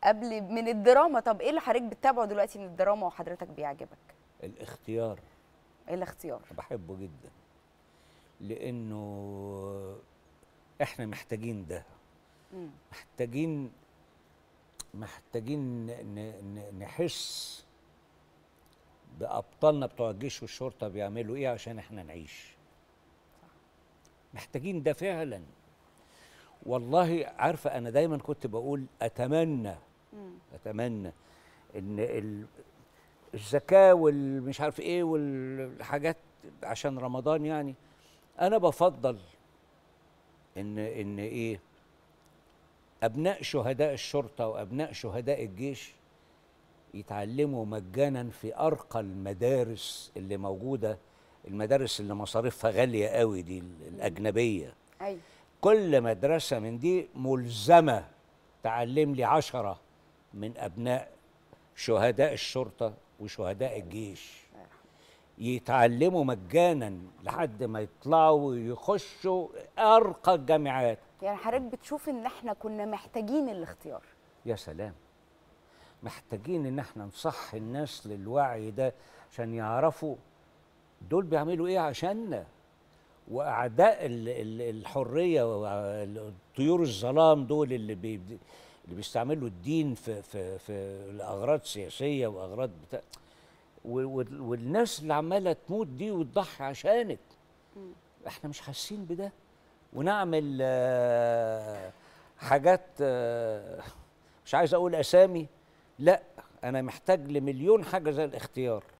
قبل من الدراما طب ايه اللي حضرتك بتتابعه دلوقتي من الدراما وحضرتك بيعجبك الاختيار ايه الاختيار بحبه جدا لانه احنا محتاجين ده مم. محتاجين محتاجين ن- ن- نحس بأبطالنا بتوع الجيش والشرطة بيعملوا إيه عشان إحنا نعيش محتاجين ده فعلا والله عارفة أنا دايما كنت بقول أتمنى مم. أتمنى إن ال- الزكاة والمش عارف إيه والحاجات عشان رمضان يعني أنا بفضل إن إن إيه أبناء شهداء الشرطة وأبناء شهداء الجيش يتعلموا مجانا في أرقى المدارس اللي موجودة المدارس اللي مصاريفها غالية قوي دي ال- الأجنبية ايوه كل مدرسة من دي ملزمة تعلم لي عشرة من أبناء شهداء الشرطة وشهداء الجيش يتعلموا مجانا لحد ما يطلعوا ويخشوا أرقى الجامعات يعني حضرتك بتشوف ان احنا كنا محتاجين الاختيار يا سلام محتاجين ان احنا نصحي الناس للوعي ده عشان يعرفوا دول بيعملوا ايه عشاننا واعداء ال- ال- الحريه وطيور الظلام دول اللي بي اللي بيستعملوا الدين في في في لاغراض سياسيه واغراض بتاع و- وال- والناس اللي عماله تموت دي وتضحي عشانك احنا مش حاسين بده ونعمل آه، حاجات آه، مش عايز اقول اسامي لا انا محتاج لمليون حاجه زي الاختيار